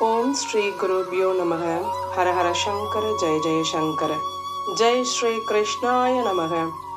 ஓம் ஸ்ரீ குருபியோ நமக ஹர ஹர சங்கர ஜெய ஜெய சங்கர ஜெய் ஸ்ரீ கிருஷ்ணாய நமக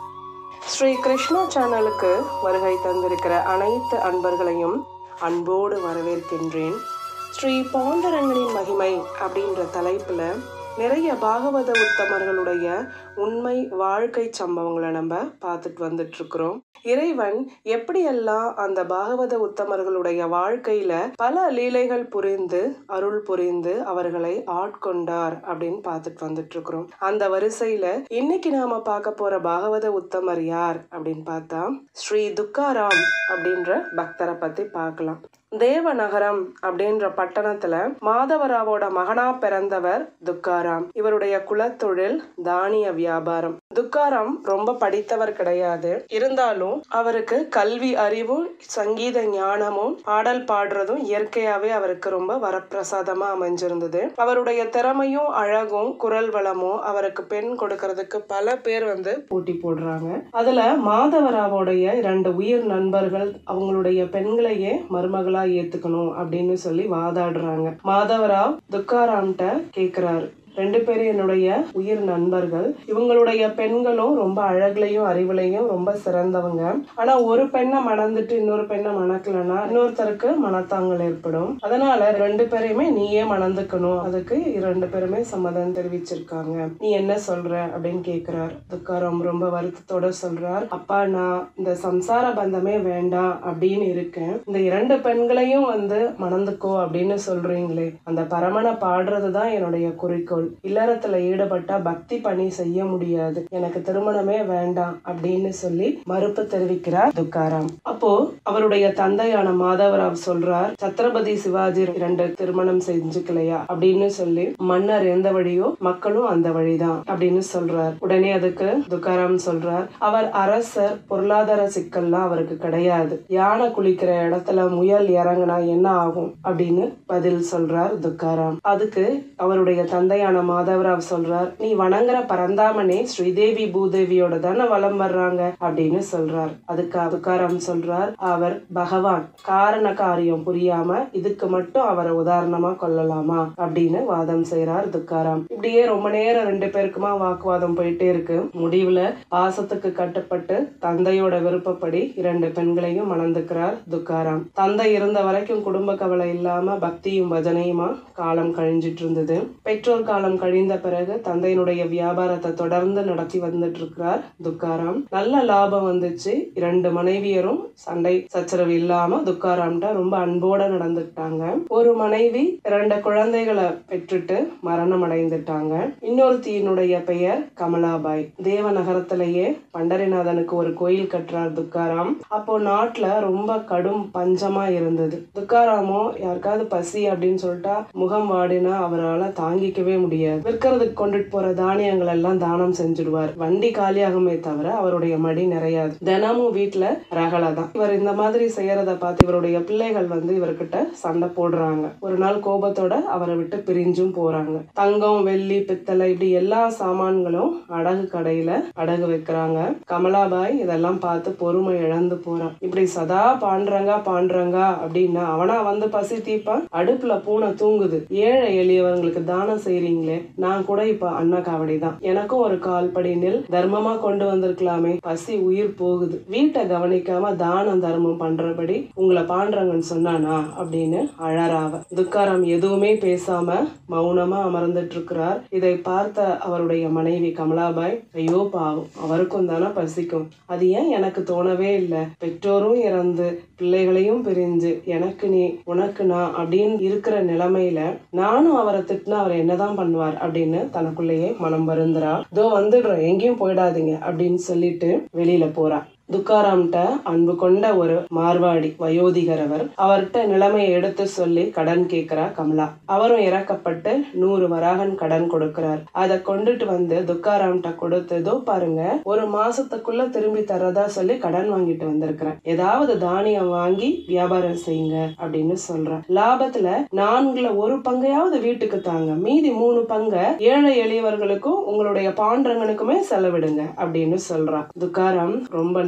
ஸ்ரீ கிருஷ்ணா சேனலுக்கு வருகை தந்திருக்கிற அனைத்து அன்பர்களையும் அன்போடு வரவேற்கின்றேன் ஸ்ரீ பாண்டரங்கனின் மகிமை அப்படின்ற தலைப்புல நிறைய பாகவத உத்தமர்களுடைய உண்மை வாழ்க்கை சம்பவங்களை நம்ம பார்த்துட்டு வந்துட்டு இருக்கிறோம் இறைவன் எப்படியெல்லாம் அந்த பாகவத உத்தமர்களுடைய வாழ்க்கையில பல லீலைகள் புரிந்து அருள் புரிந்து அவர்களை ஆட்கொண்டார் அப்படின்னு பார்த்துட்டு வந்துட்டு இருக்கிறோம் அந்த வரிசையில இன்னைக்கு நாம பார்க்க போற பாகவத உத்தமர் யார் அப்படின்னு பார்த்தா ஸ்ரீ துக்காராம் அப்படின்ற பக்தரை பத்தி பார்க்கலாம் தேவநகரம் அப்படின்ற பட்டணத்துல மாதவராவோட மகனா பிறந்தவர் துக்காராம் இவருடைய குலத்தொழில் தானிய வியாபாரம் துக்காராம் ரொம்ப படித்தவர் கிடையாது இருந்தாலும் அவருக்கு கல்வி அறிவும் சங்கீத ஞானமும் பாடல் பாடுறதும் இயற்கையாவே அவருக்கு ரொம்ப வரப்பிரசாதமா அமைஞ்சிருந்தது அவருடைய திறமையும் அழகும் குரல் வளமும் அவருக்கு பெண் கொடுக்கறதுக்கு பல பேர் வந்து போட்டி போடுறாங்க அதுல மாதவராவோடைய இரண்டு உயிர் நண்பர்கள் அவங்களுடைய பெண்களையே மருமகளா ஏத்துக்கணும் அப்படின்னு சொல்லி வாதாடுறாங்க மாதவராவ் துக்காராம்கிட்ட கேக்குறாரு ரெண்டு பேரும் என்னுடைய உயிர் நண்பர்கள் இவங்களுடைய பெண்களும் ரொம்ப அழகுலையும் அறிவுலையும் ரொம்ப சிறந்தவங்க ஆனா ஒரு பெண்ணை மணந்துட்டு இன்னொரு பெண்ணை மணக்கலன்னா இன்னொருத்தருக்கு மனத்தாங்கல் ஏற்படும் அதனால ரெண்டு பேரையுமே நீயே மணந்துக்கணும் அதுக்கு ரெண்டு பேருமே சம்மதம் தெரிவிச்சிருக்காங்க நீ என்ன சொல்ற அப்படின்னு கேக்குறார் துக்காரம் ரொம்ப வருத்தத்தோட சொல்றார் அப்பா நான் இந்த சம்சார பந்தமே வேண்டாம் அப்படின்னு இருக்கேன் இந்த இரண்டு பெண்களையும் வந்து மணந்துக்கோ அப்படின்னு சொல்றீங்களே அந்த பரமனை பாடுறதுதான் என்னுடைய குறிக்கோள் இல்லறத்துல ஈடுபட்டா பக்தி பணி செய்ய முடியாது எனக்கு திருமணமே வேண்டாம் அப்படின்னு சொல்லி மறுப்பு தெரிவிக்கிறார் துக்காராம் அப்போ அவருடைய தந்தையான மாதவராவ் சொல்றார் சத்ரபதி சிவாஜி இரண்டு திருமணம் செஞ்சுக்கலையா அப்படின்னு சொல்லி மன்னர் எந்த வழியோ மக்களும் அந்த வழிதான் அப்படின்னு சொல்றார் உடனே அதுக்கு துக்காராம் சொல்றார் அவர் அரசர் பொருளாதார சிக்கல்லாம் அவருக்கு கிடையாது யானை குளிக்கிற இடத்துல முயல் இறங்குனா என்ன ஆகும் அப்படின்னு பதில் சொல்றார் துக்காராம் அதுக்கு அவருடைய தந்தையான மாதவராவ் சொல்றார் நீ வணங்குற பரந்தாமனே ஸ்ரீதேவி பூதேவியோட தானே வலம் வர்றாங்க அப்படின்னு சொல்றார் அதுக்கு அதுக்காரம் சொல்றார் அவர் பகவான் காரண காரியம் புரியாம இதுக்கு மட்டும் அவரை உதாரணமா கொள்ளலாமா அப்படின்னு வாதம் செய்யறார் துக்காராம் இப்படியே ரொம்ப நேரம் ரெண்டு பேருக்குமா வாக்குவாதம் போயிட்டே இருக்கு முடிவுல பாசத்துக்கு கட்டுப்பட்டு தந்தையோட விருப்பப்படி இரண்டு பெண்களையும் மணந்துக்கிறார் துக்காராம் தந்தை இருந்த வரைக்கும் குடும்ப கவலை இல்லாம பக்தியும் பஜனையுமா காலம் கழிஞ்சிட்டு இருந்தது பெற்றோர் காலம் கழிந்த பிறகு தந்தையினுடைய வியாபாரத்தை தொடர்ந்து நடத்தி வந்துட்டு இருக்கிறார் துக்காராம் நல்ல லாபம் வந்துச்சு இரண்டு மனைவியரும் சண்டை சச்சரவு இல்லாம துக்காராம்கிட்ட ரொம்ப அன்போட நடந்துட்டாங்க ஒரு மனைவி இரண்டு குழந்தைகளை பெற்றுட்டு மரணம் அடைந்துட்டாங்க இன்னொருத்தியினுடைய பெயர் கமலாபாய் தேவ நகரத்திலேயே பண்டரிநாதனுக்கு ஒரு கோயில் கட்டுறார் துக்காராம் அப்போ நாட்டுல ரொம்ப கடும் பஞ்சமா இருந்தது துக்காராமோ யாருக்காவது பசி அப்படின்னு சொல்லிட்டா முகம் வாடினா அவரால் தாங்கிக்கவே முடியாது விற்கிறதுக்கு கொண்டுட்டு போற தானியங்கள் எல்லாம் தானம் செஞ்சுடுவார் வண்டி காலியாகுமே தவிர அவருடைய மடி நிறையாது தினமும் வீட்டுல ரகலை தான் இவர் இந்த மாதிரி செய்யறத பார்த்து இவருடைய பிள்ளைகள் வந்து இவர்கிட்ட சண்டை போடுறாங்க ஒரு நாள் கோபத்தோட அவரை விட்டு பிரிஞ்சும் போறாங்க தங்கம் வெள்ளி பித்தளை இப்படி எல்லா சாமான்களும் அடகு கடையில அடகு வைக்கிறாங்க கமலாபாய் இதெல்லாம் பார்த்து பொறுமை இழந்து போறான் இப்படி சதா பாண்டுறாங்க பாண்டுறாங்க அப்படின்னா அவனா வந்து பசி தீப்பான் அடுப்புல பூனை தூங்குது ஏழை எளியவங்களுக்கு தானம் செய்றீங்களே நான் கூட இப்ப அண்ணா காவடி தான் எனக்கும் ஒரு கால் படி நெல் தர்மமா கொண்டு வந்திருக்கலாமே பசி உயிர் போகுது வீட்டை கவனிக்காம தானம் தர்மம் பண்றபடி உங்களை பாண்டுறாங்கன்னு சொன்னானா அப்படின்னு அழறாவ துக்காராம் எதுவுமே பேசாம மௌனமா அமர்ந்துட்டு இருக்கிறார் இதை பார்த்த அவருடைய மனைவி கமலாபாய் ஐயோ பாவம் அவருக்கும் தானே பசிக்கும் அது ஏன் எனக்கு தோணவே இல்லை பெற்றோரும் இறந்து பிள்ளைகளையும் பிரிஞ்சு எனக்கு நீ உனக்கு நான் அப்படின்னு இருக்கிற நிலைமையில நானும் அவரை திட்டினா அவர் என்னதான் பண்ணுவார் அப்படின்னு தனக்குள்ளேயே மனம் வருந்துறா இதோ வந்துடுறோம் எங்கேயும் போயிடாதீங்க அப்படின்னு சொல்லிட்டு வெளியில போறா துக்காராம்கிட்ட அன்பு கொண்ட ஒரு மார்வாடி வயோதிகர் அவர் அவர்கிட்ட நிலைமையை எடுத்து சொல்லி கடன் கேட்கிறா கமலா அவரும் இறக்கப்பட்டு நூறு வராகன் கடன் கொடுக்கிறார் அதை கொண்டுட்டு வந்து துக்காராம்கிட்ட கொடுத்ததோ பாருங்க ஒரு மாசத்துக்குள்ள திரும்பி தரதா சொல்லி கடன் வாங்கிட்டு வந்திருக்கிறேன் ஏதாவது தானியம் வாங்கி வியாபாரம் செய்யுங்க அப்படின்னு சொல்றேன் லாபத்துல நான்குல ஒரு பங்கையாவது வீட்டுக்கு தாங்க மீதி மூணு பங்க ஏழை எளியவர்களுக்கும் உங்களுடைய பாண்டரங்கனுக்குமே செலவிடுங்க அப்படின்னு சொல்றான் துக்காராம் ரொம்ப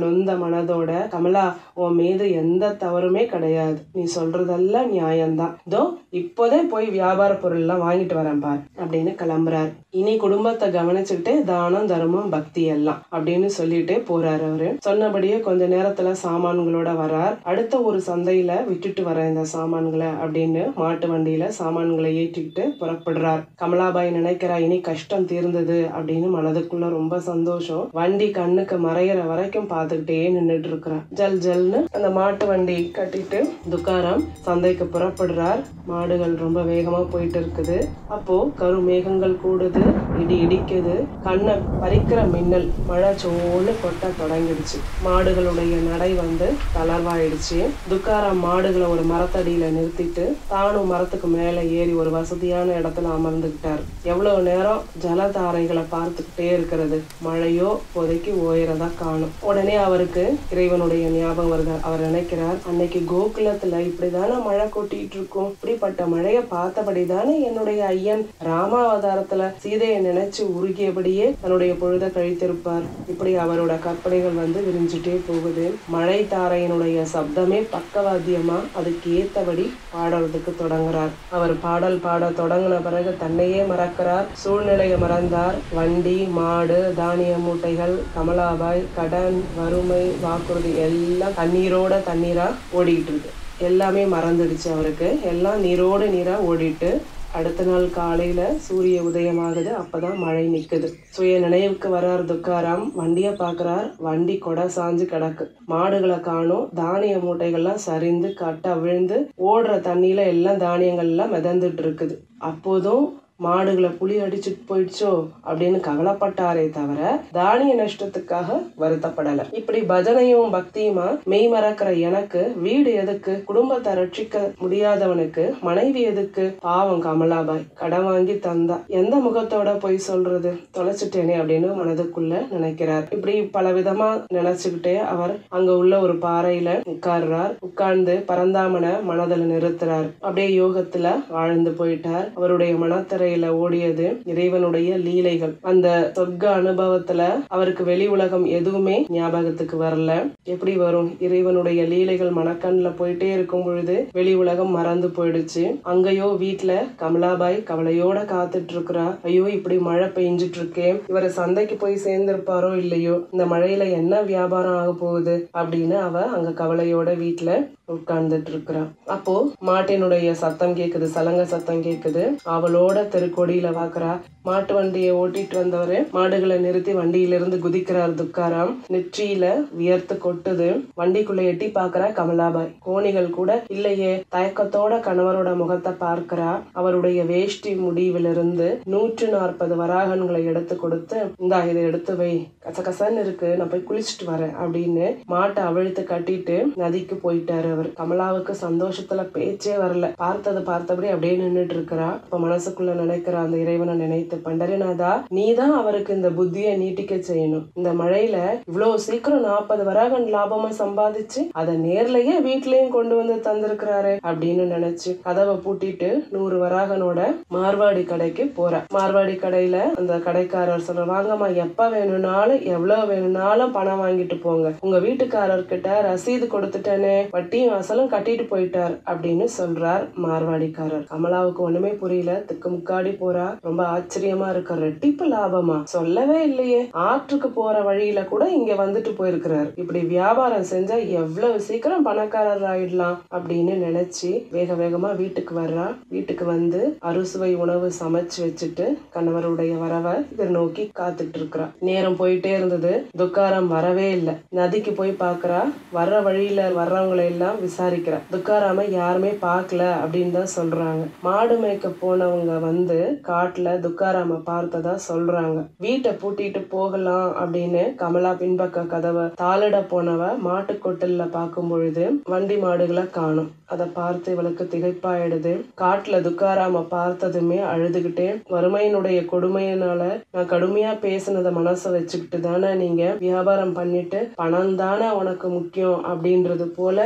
நொந்த மனதோட கமலா உன் மீது எந்த தவறுமே கிடையாது நீ சொல்றதெல்லாம் நியாயம்தான் இதோ இப்போதே போய் வியாபார பொருள் எல்லாம் வாங்கிட்டு வரேன் பார் அப்படின்னு கிளம்புறாரு இனி குடும்பத்தை கவனிச்சுக்கிட்டு தானம் தர்மம் பக்தி எல்லாம் அப்படின்னு சொல்லிட்டு போறாரு அவரு சொன்னபடியே கொஞ்ச நேரத்துல சாமான்களோட வரார் அடுத்த ஒரு சந்தையில விட்டுட்டு வரேன் இந்த சாமான்களை அப்படின்னு மாட்டு வண்டியில சாமான்களை ஏற்றிக்கிட்டு புறப்படுறார் கமலாபாய் நினைக்கிறா இனி கஷ்டம் தீர்ந்தது அப்படின்னு மனதுக்குள்ள ரொம்ப சந்தோஷம் வண்டி கண்ணுக்கு மறையிற வரைக்கும் பார்த்துக்கிட்டே நின்றுட்டு இருக்கிறார் ஜல் ஜல்னு அந்த மாட்டு வண்டி கட்டிட்டு துக்காராம் சந்தைக்கு புறப்படுறார் மாடுகள் ரொம்ப வேகமா போயிட்டு இருக்குது அப்போ கரு மேகங்கள் கூடுது இடி இடிக்குது கண்ணை பறிக்கிற மின்னல் மழை சோன்னு கொட்ட தொடங்கிடுச்சு மாடுகளுடைய நடை வந்து தளர்வாயிடுச்சு துக்காராம் மாடுகளை ஒரு மரத்தடியில நிறுத்திட்டு தானும் மரத்துக்கு மேல ஏறி ஒரு வசதியான இடத்துல அமர்ந்துகிட்டார் எவ்வளவு நேரம் ஜலதாரைகளை பார்த்துக்கிட்டே இருக்கிறது மழையோ இப்போதைக்கு ஓயிறதா காணும் உடனே அவருக்கு இறைவனுடைய ஞாபகம் வருது அவர் நினைக்கிறார் அன்னைக்கு கோகுலத்துல இப்படிதானே மழை கொட்டிட்டு இருக்கும் இப்படிப்பட்ட மழையை பார்த்தபடி தானே என்னுடைய ஐயன் ராமாவதாரத்துல சீதையை நினைச்சு உருகியபடியே தன்னுடைய பொழுத கழித்திருப்பார் இப்படி அவரோட கற்பனைகள் வந்து விரிஞ்சுட்டே போகுது மழை தாரையினுடைய சப்தமே பக்கவாத்தியமா அதுக்கு ஏத்தபடி பாடுறதுக்கு தொடங்குறார் அவர் பாடல் பாட தொடங்கின பிறகு தன்னையே மறக்கிறார் சூழ்நிலையை மறந்தார் வண்டி மாடு தானிய மூட்டைகள் கமலாபாய் கடன் வறுமை வாக்குறுதி எல்லாம் தண்ணீரோட தண்ணீரா ஓடிட்டு இருக்கு எல்லாமே மறந்துடுச்சு அவருக்கு எல்லாம் நீரோடு நீரா ஓடிட்டு அடுத்த நாள் காலையில சூரிய உதயமாகுது அப்பதான் மழை நிக்குது சுய நினைவுக்கு வர்றார் துக்காராம் வண்டிய பாக்குறார் வண்டி கொடை சாஞ்சு கிடக்கு மாடுகளை காணும் தானிய மூட்டைகள்லாம் சரிந்து கட்டா விழுந்து ஓடுற தண்ணியில எல்லாம் தானியங்கள் எல்லாம் மிதந்துட்டு இருக்குது அப்போதும் மாடுகளை புலி அடிச்சுட்டு போயிடுச்சோ அப்படின்னு கவலைப்பட்டாரே தவிர தானிய நஷ்டத்துக்காக வருத்தப்படல இப்படி பஜனையும் பக்தியுமா மெய் மறக்கிற எனக்கு வீடு எதுக்கு குடும்பத்தை ரட்சிக்க முடியாதவனுக்கு மனைவி எதுக்கு பாவம் கமலாபாய் கடன் வாங்கி தந்தா எந்த முகத்தோட போய் சொல்றது தொலைச்சிட்டேனே அப்படின்னு மனதுக்குள்ள நினைக்கிறார் இப்படி பல விதமா நினைச்சுக்கிட்டே அவர் அங்க உள்ள ஒரு பாறையில உட்கார்றார் உட்கார்ந்து பரந்தாமனை மனதில் நிறுத்துறார் அப்படியே யோகத்துல ஆழ்ந்து போயிட்டார் அவருடைய மனத்திரையில ஓடியது இறைவனுடைய லீலைகள் அந்த சொர்க்க அனுபவத்துல அவருக்கு வெளி உலகம் எதுவுமே ஞாபகத்துக்கு வரல எப்படி வரும் இறைவனுடைய லீலைகள் மனக்கண்ணுல போயிட்டே இருக்கும் பொழுது வெளி உலகம் மறந்து போயிடுச்சு அங்கேயோ வீட்டுல கமலாபாய் கவலையோட காத்துட்டு இருக்கிறா ஐயோ இப்படி மழை பெஞ்சிட்டு இருக்கே இவர் சந்தைக்கு போய் சேர்ந்திருப்பாரோ இல்லையோ இந்த மழையில என்ன வியாபாரம் ஆக போகுது அப்படின்னு அவ அங்க கவலையோட வீட்டுல உட்கார்ந்துட்டு இருக்கிறா அப்போ மாட்டினுடைய சத்தம் கேக்குது சலங்க சத்தம் கேக்குது அவளோட தெருக்கொடியில பாக்குறா மாட்டு வண்டியை ஓட்டிட்டு வந்தவரு மாடுகளை நிறுத்தி வண்டியிலிருந்து குதிக்கிறார் துக்காராம் நெற்றியில வியர்த்து கொட்டுது வண்டிக்குள்ள எட்டி பாக்குறா கமலாபாய் கோணிகள் கூட இல்லையே தயக்கத்தோட கணவரோட முகத்தை பார்க்கிறா அவருடைய வேஷ்டி முடிவிலிருந்து நூற்று நாற்பது வராகன்களை எடுத்து கொடுத்து இந்தா இதை எடுத்து வை கசகசன்னு இருக்கு நான் போய் குளிச்சுட்டு வரேன் அப்படின்னு மாட்டை அவிழ்த்து கட்டிட்டு நதிக்கு போயிட்டாரு அவர் கமலாவுக்கு சந்தோஷத்துல பேச்சே வரல பார்த்தது பார்த்தபடி அப்படியே நின்னுட்டு இருக்கிறா இப்ப மனசுக்குள்ள நினைக்கிறா அந்த இறைவனை நினைத்து பண்டரிநாதா நீதான் அவருக்கு இந்த புத்தியை நீட்டிக்க செய்யணும் இந்த மழையில இவ்வளவு சீக்கிரம் நாற்பது வராகன் லாபமா சம்பாதிச்சு அதை நேர்லயே வீட்லயும் கொண்டு வந்து தந்திருக்கிறாரு அப்படின்னு நினைச்சு கதவை பூட்டிட்டு நூறு வராகனோட மார்வாடி கடைக்கு போறா மார்வாடி கடையில அந்த கடைக்காரர் சொல்ற வாங்கம்மா எப்ப வேணும்னாலும் எவ்வளவு வேணும்னாலும் பணம் வாங்கிட்டு போங்க உங்க வீட்டுக்காரர் கிட்ட ரசீது கொடுத்துட்டேனே வட்டியும் அசலும் கட்டிட்டு போயிட்டார் அப்படின்னு சொல்றார் மார்வாடிக்காரர் கமலாவுக்கு ஒண்ணுமே புரியல திக்கு முக்காடி போறா ரொம்ப ஆச்சரியமா இருக்க ரெட்டிப்பு லாபமா சொல்லவே இல்லையே ஆற்றுக்கு போற வழியில கூட இங்க வந்துட்டு போயிருக்கிறார் இப்படி வியாபாரம் செஞ்சா எவ்வளவு சீக்கிரம் பணக்காரர் ஆயிடலாம் அப்படின்னு நினைச்சு வேக வேகமா வீட்டுக்கு வர்றா வீட்டுக்கு வந்து அறுசுவை உணவு சமைச்சு வச்சுட்டு கணவருடைய வரவை எதிர்நோக்கி காத்துட்டு இருக்கிறா நேரம் போயிட்டே இருந்தது துக்காரம் வரவே இல்லை நதிக்கு போய் பார்க்கறா வர்ற வழியில வர்றவங்களை எல்லாம் விசாரிக்கிறா துக்காராம யாருமே பார்க்கல அப்படின்னு தான் சொல்றாங்க மாடு மேய்க்க போனவங்க வந்து காட்டுல துக்காராம பார்த்ததா சொல்றாங்க வீட்டை பூட்டிட்டு போகலாம் அப்படின்னு கமலா பின்பக்க கதவை தாளிட போனவ மாட்டு கொட்டல்ல பார்க்கும் பொழுது வண்டி மாடுகளை காணும் அதை பார்த்து இவளுக்கு திகைப்பாயிடுது காட்டுல துக்காராம பார்த்ததுமே அழுதுகிட்டே வறுமையினுடைய கொடுமையினால நான் கடுமையா பேசினத மனசை வச்சுக்கிட்டு தானே நீங்க வியாபாரம் பண்ணிட்டு பணம் தானே உனக்கு முக்கியம் அப்படின்றது போல என்கிட்ட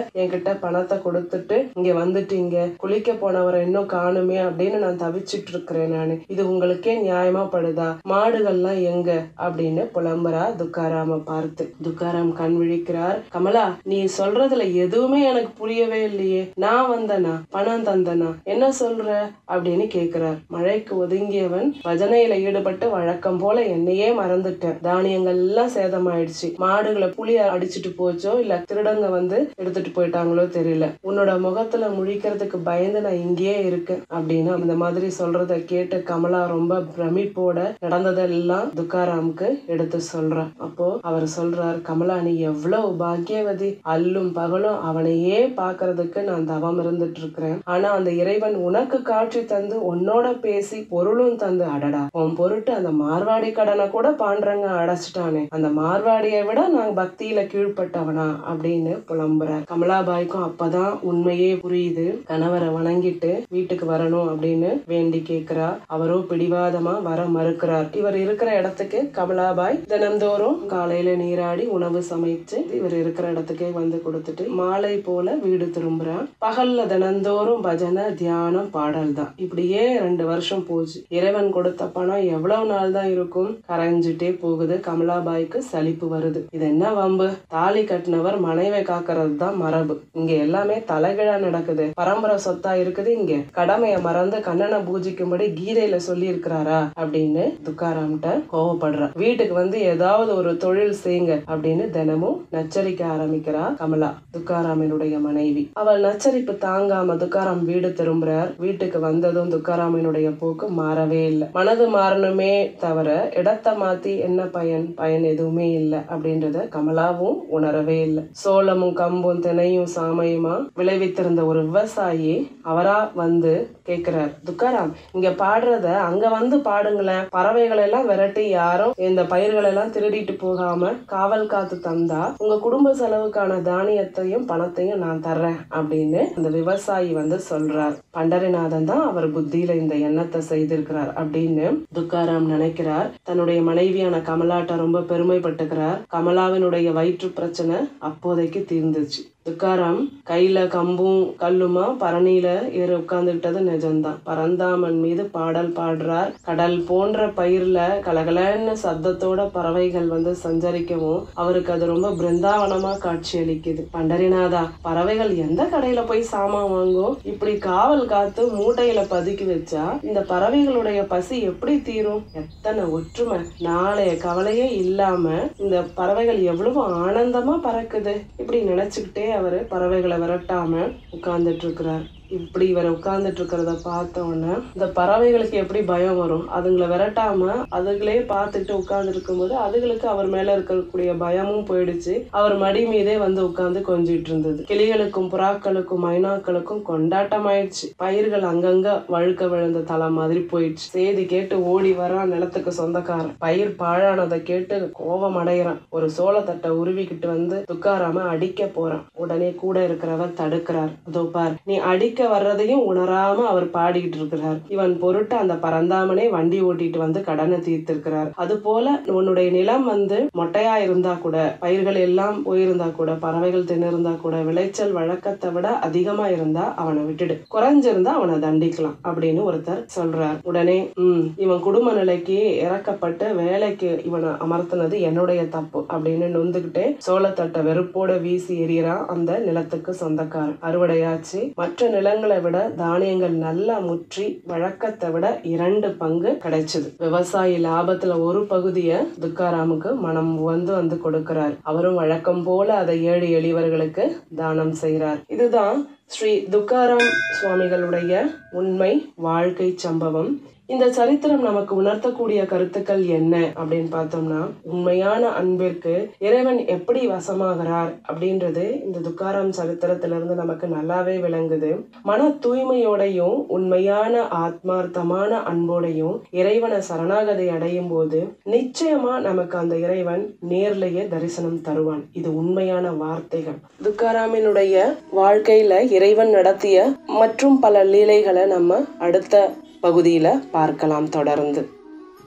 கிட்ட பணத்தை கொடுத்துட்டு இங்க வந்துட்டீங்க குளிக்க போனவரை இன்னும் காணுமே அப்படின்னு நான் தவிச்சிட்டு இருக்கிறேன் நானு இது உங்களுக்கே நியாயமா படுதா மாடுகள்லாம் எங்க அப்படின்னு புலம்புறா துக்காராம பார்த்து துக்காராம் கண் விழிக்கிறார் கமலா நீ சொல்றதுல எதுவுமே எனக்கு புரியவே இல்லையே நான் வந்தனா பணம் தந்தனா என்ன சொல்ற அப்படின்னு கேக்குறார் மழைக்கு ஒதுங்கியவன் பஜனையில ஈடுபட்டு வழக்கம் போல என்னையே மறந்துட்டேன் தானியங்கள் எல்லாம் சேதமாயிடுச்சு மாடுகளை புலி அடிச்சிட்டு போச்சோ இல்ல திருடங்க வந்து எடுத்துட்டு போயிட்டாங்களோ தெரியல உன்னோட முகத்துல முழிக்கிறதுக்கு பயந்து நான் இங்கேயே இருக்கேன் அப்படின்னு அந்த மாதிரி சொல்றத கேட்டு கமலா ரொம்ப பிரமிப்போட நடந்ததெல்லாம் துக்காராமுக்கு எடுத்து சொல்றான் அப்போ அவர் சொல்றார் கமலா நீ எவ்வளவு பாக்கியவதி அல்லும் பகலும் அவனையே பாக்குறதுக்கு நான் தவம் இருந்துட்டு இருக்கிறேன் ஆனா அந்த இறைவன் உனக்கு காட்சி தந்து உன்னோட பேசி பொருளும் தந்து அடடா உன் பொருட்டு அந்த மார்வாடி கடனை கூட பாண்டறங்க அடைச்சிட்டானே அந்த மார்வாடியை விட நான் பக்தியில கீழ்ப்பட்டவனா அப்படின்னு புலம்புறார் கமலாபாய்க்கும் அப்பதான் உண்மையே புரியுது கணவரை வணங்கிட்டு வீட்டுக்கு வரணும் அப்படின்னு வேண்டி கேக்குறா அவரோ பிடிவாதமா வர மறுக்கிறார் இவர் இருக்கிற இடத்துக்கு கமலாபாய் தினந்தோறும் காலையில நீராடி உணவு சமைச்சு இவர் இருக்கிற இடத்துக்கே வந்து கொடுத்துட்டு மாலை போல வீடு திரும்புறான் பகல்ல தினந்தோறும் பஜனை தியானம் பாடல் தான் இப்படியே ரெண்டு வருஷம் போச்சு இறைவன் கொடுத்த பணம் எவ்வளவு நாள் தான் இருக்கும் கரைஞ்சிட்டே போகுது கமலாபாய்க்கு சலிப்பு வருது இது என்ன வம்பு தாலி கட்டினவர் மனைவை காக்கிறது தான் மரபு இங்க எல்லாமே தலைகிழா நடக்குது பரம்பரை சொத்தா இருக்குது இங்க கடமைய மறந்து கண்ணனை பூஜிக்கும்படி கீதையில சொல்லி இருக்கிறாரா அப்படின்னு துக்காராம்கிட்ட கோவப்படுறா வீட்டுக்கு வந்து ஏதாவது ஒரு தொழில் செய்யுங்க அப்படின்னு தினமும் நச்சரிக்க ஆரம்பிக்கிறா கமலா துக்காராமனுடைய மனைவி அவள் நச்சரிப்பு தாங்காம துக்காராம் வீடு திரும்புறார் வீட்டுக்கு வந்ததும் துக்காராமனுடைய போக்கு மாறவே இல்லை மனது மாறணுமே தவிர இடத்தை மாத்தி என்ன பயன் பயன் எதுவுமே இல்லை அப்படின்றத கமலாவும் உணரவே இல்லை சோளமும் கம்பும் தினையும் சாமையுமா விளைவித்திருந்த ஒரு விவசாயி அவரா வந்து கேக்குறார் துக்காராம் இங்க பாடுறத அங்க வந்து பாடுங்களேன் பறவைகளை எல்லாம் விரட்டி யாரும் இந்த பயிர்களை எல்லாம் திருடிட்டு போகாம காவல் காத்து தந்தா உங்க குடும்ப செலவுக்கான தானியத்தையும் பணத்தையும் நான் தர்றேன் அப்படின்னு அந்த விவசாயி வந்து சொல்றார் பண்டரிநாதன் தான் அவர் புத்தியில இந்த எண்ணத்தை செய்திருக்கிறார் அப்படின்னு துக்காராம் நினைக்கிறார் தன்னுடைய மனைவியான கமலாட்ட ரொம்ப பெருமைப்பட்டுக்கிறார் கமலாவினுடைய வயிற்று பிரச்சனை அப்போதைக்கு தீர்ந்துச்சு துக்காராம் கையில கம்பும் கல்லுமா பரணியில ஏறி உட்கார்ந்துகிட்டது நிஜம்தான் பரந்தாமன் மீது பாடல் பாடுறார் கடல் போன்ற பயிர்ல கலகலன்னு சத்தத்தோட பறவைகள் வந்து சஞ்சரிக்கவும் அவருக்கு அது ரொம்ப பிருந்தாவனமா காட்சி அளிக்குது பண்டரிநாதா பறவைகள் எந்த கடையில போய் சாமான் வாங்கும் இப்படி காவல் காத்து மூட்டையில பதுக்கி வச்சா இந்த பறவைகளுடைய பசி எப்படி தீரும் எத்தனை ஒற்றுமை நாளைய கவலையே இல்லாம இந்த பறவைகள் எவ்வளவு ஆனந்தமா பறக்குது இப்படி நினைச்சுக்கிட்டே அவரு பறவைகளை விரட்டாம உட்கார்ந்துட்டு இருக்கிறார் இப்படி இவர் உட்கார்ந்துட்டு இருக்கிறத பார்த்த உடனே இந்த பறவைகளுக்கு எப்படி பயம் வரும் அதுங்களை விரட்டாம அதுகளே பார்த்துட்டு உட்கார்ந்து இருக்கும்போது அதுகளுக்கு அவர் மேல இருக்கக்கூடிய பயமும் போயிடுச்சு அவர் மடி மீதே வந்து உட்கார்ந்து கொஞ்சிட்டு இருந்தது கிளிகளுக்கும் புறாக்களுக்கும் மைனாக்களுக்கும் கொண்டாட்டம் ஆயிடுச்சு பயிர்கள் அங்கங்க வழுக்க விழுந்த தலை மாதிரி போயிடுச்சு செய்தி கேட்டு ஓடி வரான் நிலத்துக்கு சொந்தக்காரன் பயிர் பாழானதை கேட்டு கோபம் அடைகிறான் ஒரு சோளத்தட்டை உருவிக்கிட்டு வந்து துக்காராம அடிக்க போறான் உடனே கூட இருக்கிறவர் தடுக்கிறார் அதோ பார் நீ அடிக்க வர்றதையும் உணராம அவர் பாடிக்கிட்டு இருக்கிறார் இவன் பொருட்டு அந்த பரந்தாமனே வண்டி ஓட்டிட்டு வந்து கடனை தீர்த்திருக்கிறார் அது போல உன்னுடைய நிலம் வந்து மொட்டையா இருந்தா கூட பயிர்கள் எல்லாம் போயிருந்தா கூட பறவைகள் தின்னிருந்தா கூட விளைச்சல் வழக்கத்தை விட அதிகமா இருந்தா அவனை விட்டுடு குறைஞ்சிருந்தா அவனை தண்டிக்கலாம் அப்படின்னு ஒருத்தர் சொல்றார் உடனே உம் இவன் குடும்ப நிலைக்கு இறக்கப்பட்டு வேலைக்கு இவனை அமர்த்தினது என்னுடைய தப்பு அப்படின்னு நொந்துகிட்டே சோளத்தட்டை வெறுப்போட வீசி எறிகிறான் அந்த நிலத்துக்கு சொந்தக்காரன் அறுவடையாச்சு மற்ற நிலங்களை விட தானியங்கள் நல்லா முற்றி வழக்கத்தை விட இரண்டு பங்கு கிடைச்சது விவசாயி லாபத்துல ஒரு பகுதிய துக்காராமுக்கு மனம் வந்து வந்து கொடுக்கிறார் அவரும் வழக்கம் போல அதை ஏழு எளியவர்களுக்கு தானம் செய்கிறார் இதுதான் ஸ்ரீ துக்காராம் சுவாமிகளுடைய உண்மை வாழ்க்கை சம்பவம் இந்த சரித்திரம் நமக்கு உணர்த்தக்கூடிய கருத்துக்கள் என்ன அப்படின்னு பார்த்தோம்னா உண்மையான அன்பிற்கு இறைவன் எப்படி வசமாகிறார் அப்படின்றது இந்த துக்காராம் சரித்திரத்திலிருந்து நமக்கு நல்லாவே விளங்குது மன தூய்மையோடையும் உண்மையான ஆத்மார்த்தமான அன்போடையும் இறைவனை சரணாகதி அடையும் போது நிச்சயமா நமக்கு அந்த இறைவன் நேர்லயே தரிசனம் தருவான் இது உண்மையான வார்த்தைகள் துக்காராமினுடைய வாழ்க்கையில இறைவன் நடத்திய மற்றும் பல லீலைகளை நம்ம அடுத்த பகுதியில பார்க்கலாம் தொடர்ந்து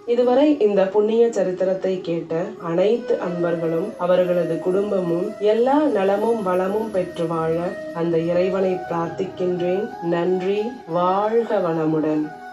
இதுவரை இந்த புண்ணிய சரித்திரத்தை கேட்ட அனைத்து அன்பர்களும் அவர்களது குடும்பமும் எல்லா நலமும் வளமும் பெற்று வாழ அந்த இறைவனை பிரார்த்திக்கின்றேன் நன்றி வாழ்க வளமுடன்